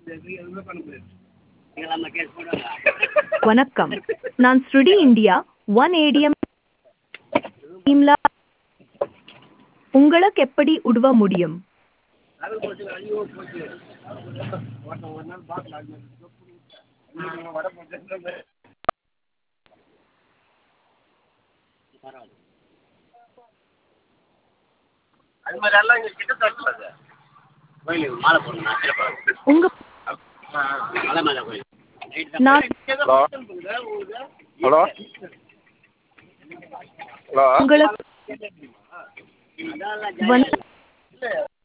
வணக்கம் நான் ஸ்ருடி இந்தியா ஒன் ஏடிஎம் டீம்ல உங்களுக்கு எப்படி உதவ முடியும் அது மாதிரி எல்லாம் இங்கே கிட்ட தரல அது கோயிலுக்கு மாலை போடணும் சிறப்பாக உங்க மலை மேலே கோயில் நான் ஹலோ ஹலோ ஹலோ உங்களுக்கு வந்து